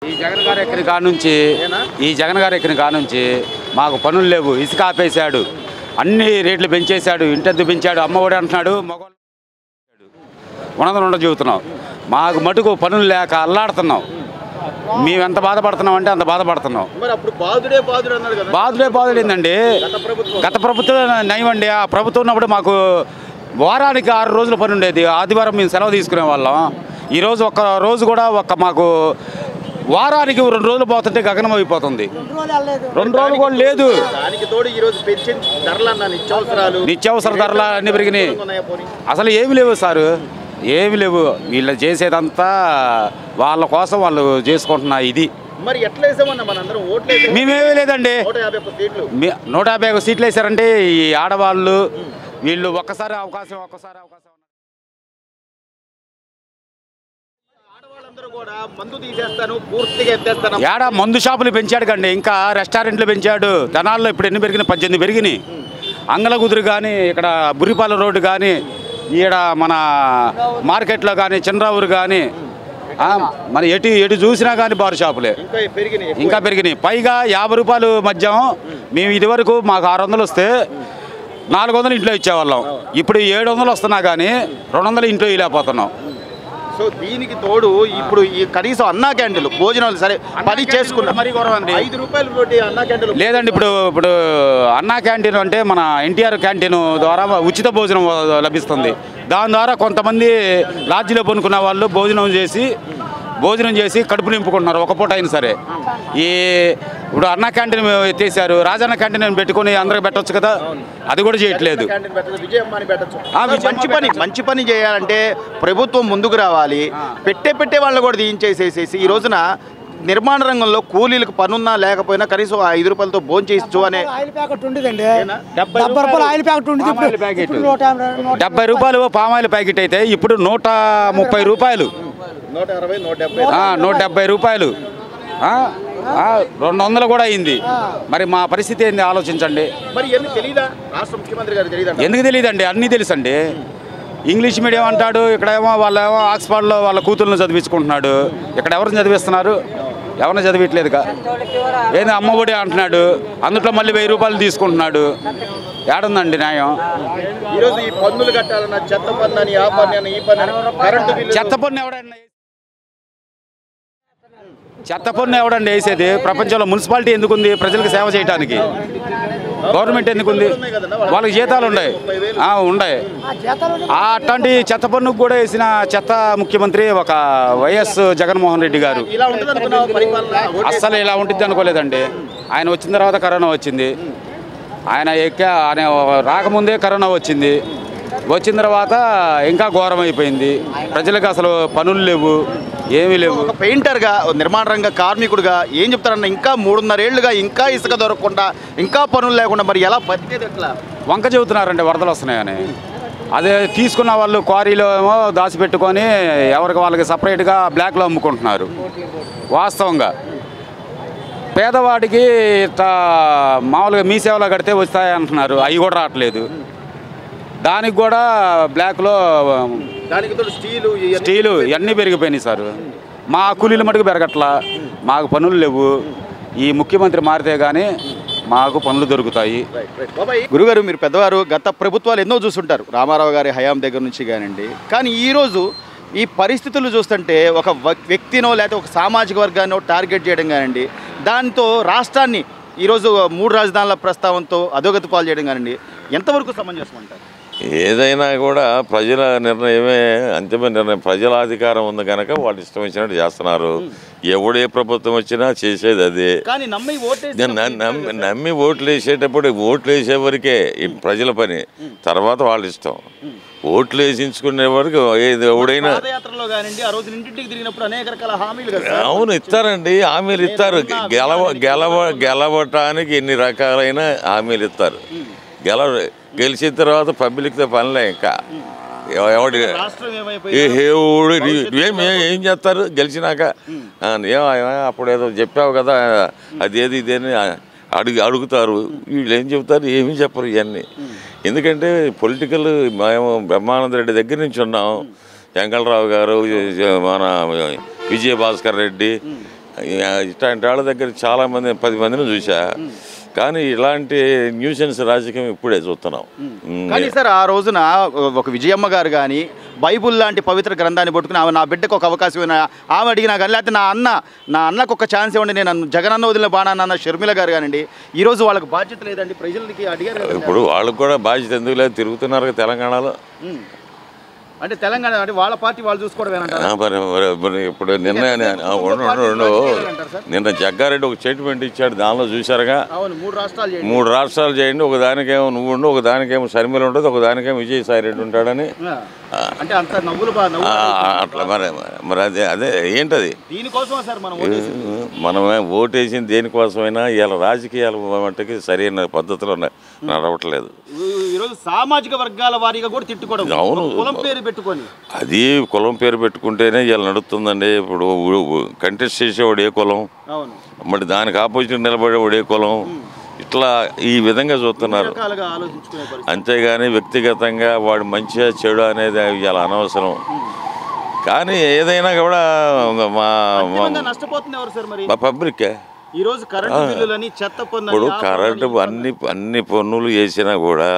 ఈ జగన్ గారు ఎక్కిన కాడ నుంచి ఈ జగన్ గారు ఎక్కిన కాడ నుంచి మాకు పనులు లేవు ఇసుక ఆపేశాడు అన్ని రేట్లు పెంచేశాడు ఇంటెద్దు పెంచాడు అమ్మఒడి అంటున్నాడు మగవాళ్ళు ఉన్నది ఉండ చెబుతున్నాం మాకు మటుకు పనులు లేక అల్లాడుతున్నాం మేము ఎంత బాధపడుతున్నాం అంటే అంత బాధపడుతున్నాం మరి అప్పుడు బాధుడే బాధుడు అన్నాడు కదా బాధుడే బాధుడేందండి గత ప్రభుత్వం గత ప్రభుత్వం నయం అండి ఆ ప్రభుత్వం ఉన్నప్పుడు మాకు వారానికి ఆరు రోజుల పని ఉండేది ఆదివారం మేము సెలవు తీసుకునే వాళ్ళం ఈరోజు ఒక్క రోజు కూడా ఒక్క మాకు వారానికి రెండు రోజులు పోతుంటే గగనం అయిపోతుంది రెండు రోజులు కూడా లేదు దానికి తోడు ఈ రోజు పెన్షన్ ధరలు అన్న నిత్యావసరాలు నిత్యావసర ధరలు అన్ని పెరిగినాయి ఉన్నాయా పోనీ? అసలు ఏమి లేవు సారు ఏమి లేవు వీళ్ళు చేసేదంతా వాళ్ళ కోసం వాళ్ళు చేసుకుంటున్న ఇది మరి ఎట్లా వేసామన్నా మనందరం ఓట్లు వేసాం మేమేమీ లేదండి నూట యాభై ఒక్క సీట్లు మీ నూట యాభై ఒక సీట్లు వేశారంటే ఈ ఆడవాళ్ళు వీళ్ళు ఒక్కసారి అవకాశం ఒక్కసారి అవకాశం ఆడవాళ్ళందరూ కూడా మందు తీసేస్తాను పూర్తిగా ఎత్తేస్తాను ఏడ మందు షాపులు పెంచాడు కండి ఇంకా రెస్టారెంట్లు పెంచాడు ధనాల్లో ఇప్పుడు ఎన్ని పెరిగినాయి పద్దెనిమిది పెరిగినాయి అంగళ కుదురు కానీ ఇక్కడ బురిపాలెం రోడ్డు కానీ ఈడ మన మార్కెట్లో కానీ చంద్రావూరు కానీ ఆ, మన ఎటు ఎటు చూసినా కానీ బారు షాపులే ఇంకా పెరిగినాయి ఇంకా పెరిగినాయి పైగా యాభై రూపాయలు మద్యం మేము ఇదివరకు మాకు ఆరు వందలు వస్తే నాలుగు వందలు ఇంట్లో ఇచ్చేవాళ్ళం ఇప్పుడు ఏడు వందలు వస్తున్నా కానీ రెండు వందలు ఇంట్లో ఇలేకపోతున్నాం సో దీనికి తోడు ఇప్పుడు ఈ కనీసం అన్నా క్యాంటీన్లు భోజనాలు సరే పది చేసుకున్నా మరీ గౌరవం ఐదు రూపాయలు రోటీ అన్నా క్యాంటీన్లు లేదండి ఇప్పుడు ఇప్పుడు అన్నా క్యాంటీన్ అంటే మన ఎన్టీఆర్ క్యాంటీన్ ద్వారా ఉచిత భోజనం లభిస్తుంది దాని ద్వారా కొంతమంది లాడ్జిలో పొనుకున్న వాళ్ళు భోజనం చేసి భోజనం చేసి కడుపు నింపుకుంటున్నారు ఒక పూట అయినా సరే ఈ ఇప్పుడు అన్నా క్యాంటీన్ ఎత్తేసారు రాజన్న క్యాంటీన్ పెట్టుకొని అందరికి పెట్టొచ్చు కదా అది కూడా చేయట్లేదు క్యాంటీన్ పెట్టచ్చు విజయమ్మాని పెట్టచ్చు ఆ, విజయమ్మ మంచి పని పెట్టొచ్చు. మంచి పని చేయాలంటే ప్రభుత్వం ముందుకు రావాలి పెట్టే పెట్టే వాళ్ళని కూడా తీయించేసేసేసి ఈ రోజున నిర్మాణ రంగంలో కూలీలకు పనున్నా లేకపోయినా కనీసం ఆ ఐదు రూపాయలతో భోజనం చేయొచ్చు అనే ఆయిల్ ప్యాకెట్ ఉండేదండి ఏనా? డెబ్బై డెబ్బై రూపాయలు ఆయిల్ ప్యాకెట్ ఉండేది పామాయిల్ ఇప్పుడు ప్యాకెట్. ఇప్పుడు నూట యాభై నూట డెబ్బై రూపాయలు పామాయిల్ ప్యాకెట్ అయితే ఇప్పుడు నూట ముప్పై రూపాయలు నూట అరవై నూట డెబ్బై ఆ, నూట డెబ్బై రూపాయలు ఆ, ఆ, రెండు వందలు కూడా అయింది మరి మా పరిస్థితి ఏంది ఆలోచించండి మరి ఇవన్నీ తెలీదా రాష్ట్ర ముఖ్యమంత్రి గారు తెలియదా ఎందుకు తెలియదండి అన్నీ తెలుసండి ఇంగ్లీష్ మీడియం అంటాడు ఇక్కడేమో వాళ్ళేమో ఆక్స్ఫర్డ్లో వాళ్ళ కూతుర్లను చదివించుకుంటున్నాడు ఇక్కడ ఎవరిని చదివిస్తున్నారు ఎవరిని చదివిట్లేదుగా ఏంది అమ్మఒడి అంటున్నాడు అందులో మళ్ళీ వెయ్యి రూపాయలు తీసుకుంటున్నాడు ఏడుందండి న్యాయం ఈరోజు ఈ పన్నులు కట్టాలన్న చెత్త పన్ను అని ఆ పన్ను అని ఈ పన్ను అని కరెంటు బిల్లు చెత్త పన్ను ఎవడన్నా చెత్త పన్ను ఎవడండి వేసేది ప్రపంచంలో మున్సిపాలిటీ ఎందుకుంది ప్రజలకు సేవ చేయడానికి గవర్నమెంట్ ఎందుకుంది వాళ్ళకి జీతాలు ఉన్నాయి ఆ, ఉన్నాయి ఆ జీతాలు ఆ అట్లాంటి చెత్త పన్నుకు కూడా వేసిన చెత్త ముఖ్యమంత్రి ఒక వైఎస్ జగన్మోహన్ రెడ్డి గారు ఇలా ఉంటుంది అనుకున్నావు పరిపాలన ఓటే- అస్సలు ఇలా ఉంటుంది అనుకోలేదండి ఆయన వచ్చిన తర్వాత కరోనా వచ్చింది ఆయన ఎక్క ఆయన రాకముందే కరోనా వచ్చింది వచ్చిన తర్వాత ఇంకా ఘోరం అయిపోయింది ప్రజలకు అసలు పనులు లేవు ఏమీ లేవు ఒక పెయింటర్గా ఓ నిర్మాణ రంగ కార్మికుడిగా ఏం చెప్తారన్న ఇంకా మూడున్నర ఏళ్ళుగా ఇంకా ఇసుక దొరకకుండా ఇంకా పనులు లేకుండా మరి ఎలా బతికేది ఎట్లా వంక చెబుతున్నారండి వరదలు వస్తున్నాయని అదే తీసుకున్న వాళ్ళు క్వారీలో ఏమో దాచిపెట్టుకొని ఎవరికి వాళ్ళకి సపరేట్గా బ్లాక్లో అమ్ముకుంటున్నారు వాస్తవంగా పేదవాడికి ఇట్లా మామూలుగా మీ సేవలో కడితే వస్తాయి అంటున్నారు అవి కూడా రావట్లేదు దానికి కూడా బ్లాక్లో దానికి తోడు స్టీలు ఇవన్నీ- స్టీలు ఇవన్నీ పెరిగిపోయినాయి సార్ మా కూలీల మటుకు పెరగట్లా మాకు పనులు లేవు ఈ ముఖ్యమంత్రి మారితే కానీ మాకు పనులు దొరుకుతాయి బాబాయ్ గురుగారు మీరు పెద్దవారు గత ప్రభుత్వాలు ఎన్నో చూసుంటారు రామారావు గారి హయాం దగ్గర నుంచి కానివ్వండి కానీ ఈరోజు ఈ పరిస్థితులు చూస్తుంటే ఒక వ- వ్యక్తినో లేకపోతే ఒక సామాజిక వర్గాన్నో టార్గెట్ చేయడం కానివ్వండి దాంతో రాష్ట్రాన్ని ఈరోజు మూడు రాజధానుల ప్రస్తావనతో అధోగతి పాలు చేయడం కానివ్వండి ఎంతవరకు సమంజసం అంటారు ఏదైనా కూడా ప్రజల నిర్ణయమే అంతిమ నిర్ణయం ప్రజల అధికారం ఉంది కనుక వాళ్ళు ఇష్టం వచ్చినట్టు చేస్తున్నారు ఎవడే ప్రభుత్వం వచ్చినా చేసేది అదే కానీ నమ్మి ఓటేసి నేను నమ్మి- నమ్మి నమ్మి ఓట్లు వేసేటప్పుడు ఓట్లు వేసే వరకే ఈ ప్రజల పని తర్వాత వాళ్ళ ఇష్టం ఓట్లు వేసించుకునే వరకు ఏది ఎవడైనా పాదయాత్రలో కానివ్వండి ఆ రోజు ఇంటింటికి తిరిగినప్పుడు అనేక రకాల హామీలు కదా సార్. అవును ఇస్తారండి హామీలు ఇస్తారు గెలవ గెలవ గెలవటానికి ఎన్ని రకాలైన హామీలు ఇస్తారు గెలవ గెలిచిన తర్వాత పబ్లిక్తో పనిలే ఇంకా ఎవ- ఎవడి రాష్ట్రం ఏ ఏమైపోయింది హేవుడు ఏం ఏం- ఏం చేస్తారు గెలిచినాక ఆ, ఏం అప్పుడు ఏదో చెప్పావు కదా అదేది ఇదేని అడుగు అడుగుతారు వీళ్ళు ఏం చెబుతారు ఏమీ చెప్పరు ఇవన్నీ ఎందుకంటే పొలిటికల్ మేము బ్రహ్మానంద రెడ్డి దగ్గర నుంచి ఉన్నాం వెంకటరావు గారు మన విజయ భాస్కర్ రెడ్డి ఇట్లాంటి వాళ్ళ దగ్గర చాలా మంది పది మందిని చూసా కానీ ఇలాంటి న్యూసెన్స్ రాజకీయం ఇప్పుడే చూస్తున్నాం ఉమ్. కానీ సార్ ఆ రోజున ఒక విజయమ్మ గారు కానీ బైబుల్ లాంటి పవిత్ర గ్రంథాన్ని పట్టుకుని ఆమె నా బిడ్డకు ఒక అవకాశం ఇవ్వనా? ఆమె అడిగినా కానీ లేకపోతే నా అన్న నా అన్నకు ఒక ఛాన్స్ ఇవ్వండి నేను జగనన్న వదిలిన బాణాన్న అన్న షర్మిల గారు కానివ్వండి ఈ రోజు వాళ్ళకి బాధ్యత లేదండి ప్రజలకి అడిగారు కదండి. ఇప్పుడు వాళ్ళకు కూడా బాధ్యత ఎందుకు లేదు తిరుగుతున్నారు కదా తెలంగాణలో ఉమ్. అంటే తెలంగాణ అంటే వాళ్ళ పార్టీ వాళ్ళు చూసుకోవడం ఆ, మరి మరి- మరి ఇప్పుడు నిన్న ఆ, ఉండు, ఉండు, ఉండు. నిన్న జగ్గారెడ్డి ఒక స్టేట్మెంట్ ఇచ్చాడు దానిలో చూశారుగా అవును మూడు రాష్ట్రాలు చేయండి మూడు రాష్ట్రాలు చేయండి ఒక దానికేమో నువ్వు ఉండు ఒక దానికేమో షర్మిల ఉంటుంది ఒక దానికేమో విజయసాయి రెడ్డి ఉంటాడని ఆ. అంటే అంత నవ్వులు బా ఆ, నవ్వులు అట్లా మరి మరి అదే అదే ఏంటది దీనికోసం సార్ మనం ఓటేసింది. మనమే ఓటేసింది దేనికోసమైనా ఇవాళ రాజకీయాల మట్టుకి సరైన పద్ధతిలో న- నడవట్లేదు ఈ- ఈరోజు సామాజిక వర్గాల వారీగా కూడా తిట్టుకోవడం అవును. కులం పేరు పెట్టుకొని అది కులం పేరు పెట్టుకుంటేనే ఇవాళ నడుస్తుందండి ఇప్పుడు కంటెస్ట్ చేసేవాడు ఏ కులం అవును మరి దానికి ఆపోజిట్ నిలబడేవాడు ఏ కులం ఇట్లా ఈ విధంగా చూస్తున్నారు రకాలుగా ఆలోచించుకునే పరిస్థితి అంతేగాని వ్యక్తిగతంగా వాడు మంచిగా చెడు అనేది ఇలా అనవసరం కానీ ఏదైనా కూడా మా మా- అంతిమంగా నష్టపోతుంది ఎవరు సార్ మరి మా పబ్లికే ఈ రోజు కరెంటు బిల్లులని చెత్త పన్ను ఇప్పుడు కరెంటు అన్ని అన్ని పన్నులు వేసినా కూడా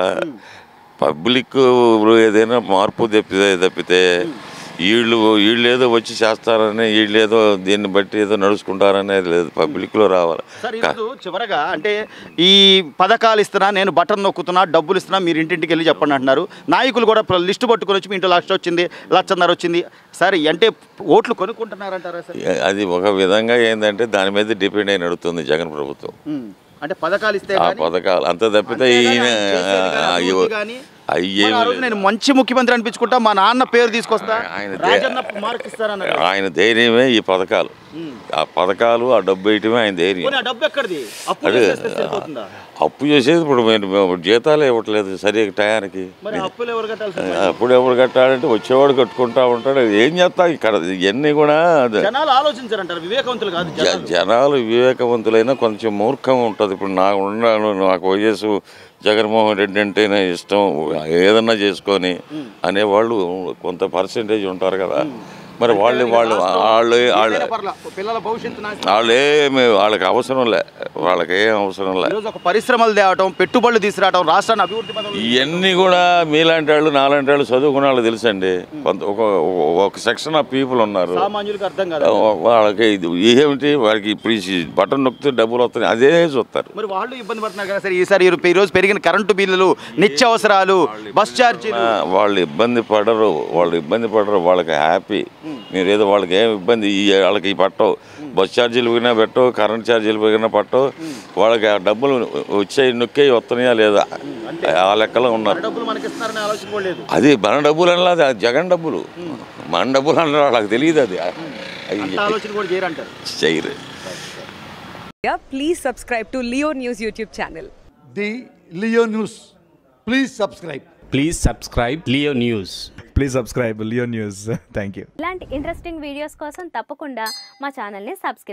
పబ్లిక్ ఏదైనా మార్పు తప్పితే తప్పితే వీళ్ళు వీళ్ళు ఏదో వచ్చి చేస్తారని వీళ్ళు ఏదో దీన్ని బట్టి ఏదో నడుచుకుంటారనేది లేదు పబ్లిక్లో రావాలి సార్ ఈరోజు చివరగా అంటే ఈ పథకాలు ఇస్తున్నా నేను బటన్ నొక్కుతున్నా డబ్బులు ఇస్తున్నా మీరు ఇంటింటికి వెళ్ళి చెప్పండి అంటున్నారు నాయకులు కూడా ప్ర- లిస్టు పట్టుకొని వచ్చి మీ ఇంట్లో లక్ష వచ్చింది లక్షన్నర వచ్చింది సరే అంటే ఓట్లు కొనుక్కుంటున్నారంటారా సార్ అది ఒక విధంగా ఏంటంటే దాని మీద డిపెండ్ అయి నడుస్తుంది జగన్ ప్రభుత్వం ఉమ్. అంటే పథకాలు ఇస్తే ఆ గానీ- పథకాలు అంత తప్పితే అంతేగాని ఈయన ఆయన చేసేది గానీ, అభివృద్ధి గానీ, అయ్యే మరి ఆ రోజు నేను మంచి ముఖ్యమంత్రి అనిపించుకుంటా మా నాన్న పేరు తీసుకొస్తా ఆయన దే- రాజన్న మార్క్ ఇస్తారన్నారు ఆయన ధైర్యమే ఈ పథకాలు ఆ పథకాలు ఆ డబ్బు వేయటమే ఆయన ధైర్యం పోనీ ఆ డబ్బు ఎక్కడిది అప్పు అదే చేసేస్తే సరిపోతుందా అప్పు చేసేది ఇప్పుడు మేము మేము జీతాలు ఇవ్వట్లేదు సరిగ్గా టయానికి మరి అప్పులు ఎవరు కట్టాలి సార్ అప్పుడు ఎవరు కట్టాలంటే వచ్చేవాడు కట్టుకుంటా ఉంటాడు ఏం చేస్తా ఇక్కడ ఇవన్నీ కూడా అది- జనాలు ఆలోచించారంటారు వివేకవంతులు కాదు జ- జనాలు జనాలు వివేకవంతులైనా కొంచెం మూర్ఖం ఉంటుంది ఇప్పుడు నాకు ఉన్నాను నాకు వయసు జగన్మోహన్ రెడ్డి అంటేనే ఇష్టం ఏదన్నా చేసుకొని అనేవాళ్ళు కొంత పర్సెంటేజ్ ఉంటారు కదా మరి వాళ్ళు వాళ్ళు వాళ్ళు వాళ్ళు ఏదైనా పర్లా, పిల్లల భవిష్యత్తు నాశనం. వాళ్ళేమి వాళ్ళకి అవసరం లే వాళ్ళకి ఏం అవసరం లే ఈరోజు ఒక పరిశ్రమలు తేవటం పెట్టుబడులు తీసుకురావటం రాష్ట్రాన్ని అభివృద్ధి పదంలో ఇవన్నీ కూడా మీలాంటి వాళ్ళు నాలాంటి వాళ్ళు చదువుకున్న వాళ్ళు తెలుసండి కొంత ఒక ఒక సెక్షన్ ఆఫ్ పీపుల్ ఉన్నారు సామాన్యులకు అర్థం కాదు వాళ్ళకి ఇది ఏమిటి వాళ్ళకి ఇప్పుడు ఈ బటన్ నొక్కితే డబ్బులు వస్తున్నాయి అదే చూస్తారు మరి వాళ్ళు ఇబ్బంది పడుతున్నారు కదా సార్ ఈసారి ఈ రో- ఈ రోజు పెరిగిన కరెంటు బిల్లులు నిత్యావసరాలు బస్ ఛార్జీలు ఆ, వాళ్ళు ఇబ్బంది పడరు వాళ్ళు ఇబ్బంది పడరు వాళ్ళకి హ్యాపీ మీరు ఏదో వాళ్ళకి ఏం ఇబ్బంది ఈ వాళ్ళకి పట్టవు బస్ ఛార్జీలు పోయినా పెట్టవు కరెంట్ ఛార్జీలు పోయినా పట్టవు వాళ్ళకి ఆ డబ్బులు వచ్చే నొక్కే వస్తున్నాయా లేదా ఆ లెక్కలో ఉన్నారు డబ్బులు మనకి ఇస్తున్నారని ఆలోచన కూడా లేదు అది మన డబ్బులు అనలా అది జగన్ డబ్బులు మన డబ్బులు అన్నారు వాళ్ళకి తెలియదు అది అవి అంత ఆలోచన కూడా చేయరంటారు చేయరు Yeah, please subscribe to Leo News YouTube channel. the Leo News. Please subscribe. Please subscribe Leo News. Please subscribe Leo news thank you ఇలాంటి ఇంట్రెస్టింగ్ వీడియోస్ కోసం తప్పకుండా మా ఛానల్ని సబ్స్క్రైబ్